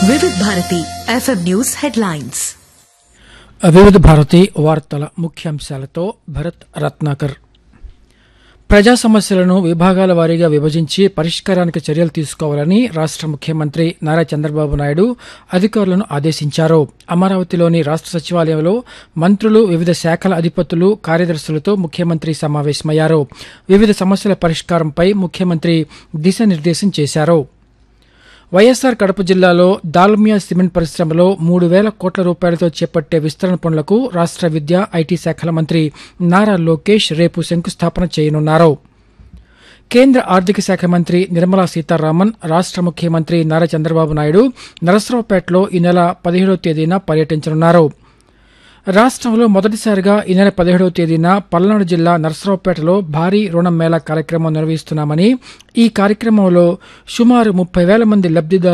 వివిధ Bharati FM news headlines వివిధ భారతి వార్తల ముఖ్యాంశాలతో భరత్ రత్నాకర్ ప్రజా సమస్యలను విభాగాల వారీగా విభజించి పరిష్కారానికి చర్యలు తీసుకోవాలని రాష్ట ముఖ్యమంత్రి నారా చంద్రబాబు నాయుడు అధికారులను ఆదేశించారు అమరావతిలోని రాష్ట సచివాలయంలో మంత్రులు వివిధ శాఖల అధిపతులు కార్యదర్శులతో ముఖ్యమంత్రి సమావేశమయ్యారు వివిధ సమస్యల పరిష్కారంపై ముఖ్యమంత్రి దిశానిర్దేశం చేశారు వైఎస్సార్ కడప జిల్లాలో దాల్మియా సిమెంట్ పరిశ్రమలో మూడు వేల కోట్ల రూపాయలతో చేపట్టే విస్తరణ పనులకు రాష్ట విద్యా ఐటీ శాఖల మంత్రి నారా లోకేష్ రేపు శంకుస్థాపన చేయనున్నారు కేంద్ర ఆర్థిక శాఖ మంత్రి నిర్మలా సీతారామన్ రాష్ట ముఖ్యమంత్రి నారా చంద్రబాబు నాయుడు నరసరావుపేటలో ఈ నెల పదిహేడవ తేదీన పర్యటించనున్నారు రాష్ట్రంలో మొదటిసారిగా ఈ నెల పదిహేడవ తేదీన పల్నాడు జిల్లా నర్సరావుపేటలో భారీ రుణం మేళా కార్యక్రమం నిర్వహిస్తున్నామని ఈ కార్యక్రమంలో సుమారు ముప్పై వేల మంది లబ్దిదారులు